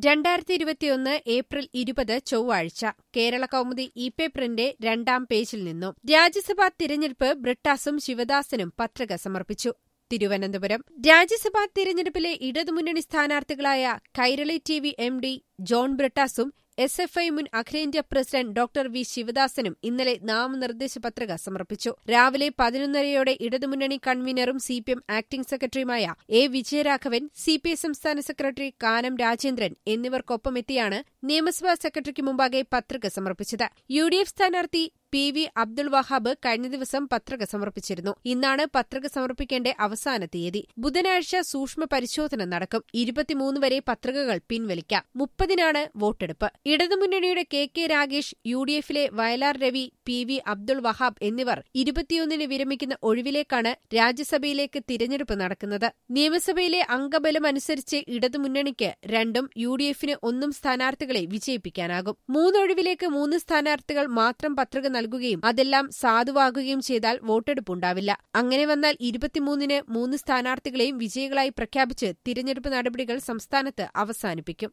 രണ്ടായിരത്തി ഇരുപത്തിയൊന്ന് ഏപ്രിൽ ഇരുപത് ചൊവ്വാഴ്ച കേരള കൗമുദി ഇ പേപ്പറിന്റെ രണ്ടാം പേജിൽ നിന്നും രാജ്യസഭാ തിരഞ്ഞെടുപ്പ് ബ്രിട്ടാസും ശിവദാസനും പത്രിക സമർപ്പിച്ചു തിരുവനന്തപുരം രാജ്യസഭാ തിരഞ്ഞെടുപ്പിലെ ഇടതുമുന്നണി സ്ഥാനാർത്ഥികളായ Kairali T V M D John ബ്രിട്ടാസും എസ് എഫ് ഐ മുൻ അഖിലേന്ത്യാ പ്രസിഡന്റ് ഡോക്ടർ വി ശിവദാസനും ഇന്നലെ നാമനിർദ്ദേശ പത്രിക സമർപ്പിച്ചു രാവിലെ പതിനൊന്നരയോടെ ഇടതുമുന്നണി കൺവീനറും സി പി എം ആക്ടിംഗ് സെക്രട്ടറിയുമായ A Vijayaraghavan C P I സംസ്ഥാന സെക്രട്ടറി കാനം രാജേന്ദ്രൻ എന്നിവർക്കൊപ്പമെത്തിയാണ് നിയമസഭാ സെക്രട്ടറിക്ക് മുമ്പാകെ പത്രിക സമർപ്പിച്ചത് യു ഡി എഫ് സ്ഥാനാർത്ഥി പി വി അബ്ദുൾ വഹാബ് കഴിഞ്ഞ ദിവസം പത്രിക സമർപ്പിച്ചിരുന്നു ഇന്നാണ് പത്രിക സമർപ്പിക്കേണ്ട അവസാന തീയതി ബുധനാഴ്ച സൂക്ഷ്മ പരിശോധന നടക്കും ഇരുപത്തിമൂന്ന് വരെ പത്രികകൾ പിൻവലിക്കാം മുപ്പതിനാണ് വോട്ടെടുപ്പ് ഇടതുമുന്നണിയുടെ K K Ragesh U D എഫിലെ വയലാർ രവി പി വി അബ്ദുൾ വഹാബ് എന്നിവർ ഇരുപത്തിയൊന്നിന് വിരമിക്കുന്ന ഒഴിവിലേക്കാണ് രാജ്യസഭയിലേക്ക് തിരഞ്ഞെടുപ്പ് നടക്കുന്നത് നിയമസഭയിലെ അംഗബലം അനുസരിച്ച് ഇടതുമുന്നണിക്ക് രണ്ടും യു ഡി എഫിന് ഒന്നും സ്ഥാനാർത്ഥികളെ വിജയിപ്പിക്കാനാകും മൂന്നൊഴിവിലേക്ക് മൂന്ന് സ്ഥാനാർത്ഥികൾ മാത്രം പത്രിക നൽകുകയും അതെല്ലാം സാധുവാകുകയും ചെയ്താൽ വോട്ടെടുപ്പുണ്ടാവില്ല അങ്ങനെ വന്നാൽ ഇരുപത്തിമൂന്നിന് മൂന്ന് സ്ഥാനാർത്ഥികളെയും വിജയികളായി പ്രഖ്യാപിച്ച് തിരഞ്ഞെടുപ്പ് നടപടികൾ സംസ്ഥാനത്ത് അവസാനിപ്പിക്കും